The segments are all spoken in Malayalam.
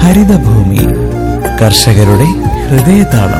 ഹരിതഭൂമി കർഷകരുടെ ഹൃദയതാളം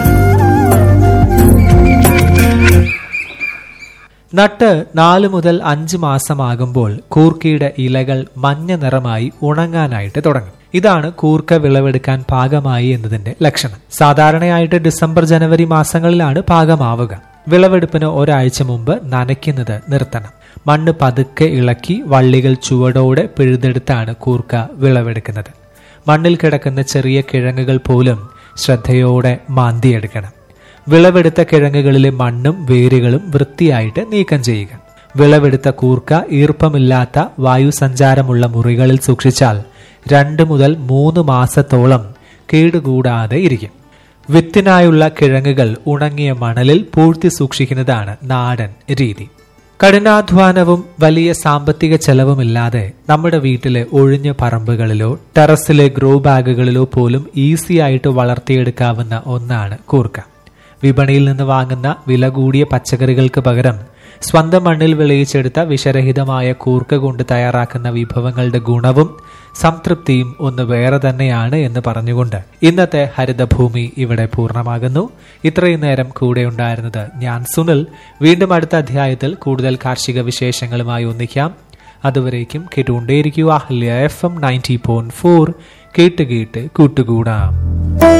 നട്ട് നാല് മുതൽ അഞ്ച് മാസമാകുമ്പോൾ കൂർക്കയുടെ ഇലകൾ മഞ്ഞ നിറമായി ഉണങ്ങാനായിട്ട് തുടങ്ങും ഇതാണ് കൂർക്ക വിളവെടുക്കാൻ പാകമായി എന്നതിന്റെ ലക്ഷണം സാധാരണയായിട്ട് ഡിസംബർ ജനുവരി മാസങ്ങളിലാണ് പാകമാവുക വിളവെടുപ്പിന് ഒരാഴ്ച മുമ്പ് നനയ്ക്കുന്നത് നിർത്തണം മണ്ണ് പതുക്കെ ഇളക്കി വള്ളികൾ ചുവടോടെ പിഴുതെടുത്താണ് കൂർക്ക വിളവെടുക്കുന്നത് മണ്ണിൽ കിടക്കുന്ന ചെറിയ കിഴങ്ങുകൾ പോലും ശ്രദ്ധയോടെ മാന്തിയെടുക്കണം വിളവെടുത്ത കിഴങ്ങുകളിലെ മണ്ണും വേരുകളും വൃത്തിയായിട്ട് നീക്കം ചെയ്യുക വിളവെടുത്ത കൂർക്ക ഈർപ്പമില്ലാത്ത വായുസഞ്ചാരമുള്ള മുറികളിൽ സൂക്ഷിച്ചാൽ രണ്ട് മുതൽ മൂന്ന് മാസത്തോളം കേടുകൂടാതെ ഇരിക്കും വിത്തിനായുള്ള കിഴങ്ങുകൾ ഉണങ്ങിയ മണലിൽ പൂഴ്ത്തി സൂക്ഷിക്കുന്നതാണ് നാടൻ രീതി കഠിനാധ്വാനവും വലിയ സാമ്പത്തിക ചെലവുമില്ലാതെ നമ്മുടെ വീട്ടിലെ ഒഴിഞ്ഞ പറമ്പുകളിലോ ടെറസിലെ ഗ്രോ ബാഗുകളിലോ പോലും ഈസി ആയിട്ട് വളർത്തിയെടുക്കാവുന്ന ഒന്നാണ് കൂർക്ക വിപണിയിൽ നിന്ന് വാങ്ങുന്ന വില കൂടിയ പച്ചക്കറികൾക്ക് പകരം സ്വന്തം മണ്ണിൽ വിളയിച്ചെടുത്ത വിഷരഹിതമായ കൂർക്ക കൊണ്ട് തയ്യാറാക്കുന്ന വിഭവങ്ങളുടെ ഗുണവും സംതൃപ്തിയും ഒന്ന് വേറെ തന്നെയാണ് എന്ന് പറഞ്ഞുകൊണ്ട് ഇന്നത്തെ ഹരിതഭൂമി ഇവിടെ പൂർണ്ണമാകുന്നു ഇത്രയും നേരം കൂടെ ഉണ്ടായിരുന്നത് ഞാൻ സുനിൽ വീണ്ടും അടുത്ത അധ്യായത്തിൽ കൂടുതൽ കാർഷിക വിശേഷങ്ങളുമായി ഒന്നിക്കാം അതുവരേക്കും കേട്ടുകൊണ്ടേയിരിക്കുക Ahalya F M ninety point four കേട്ട് കേട്ട് കൂട്ടുകൂടാം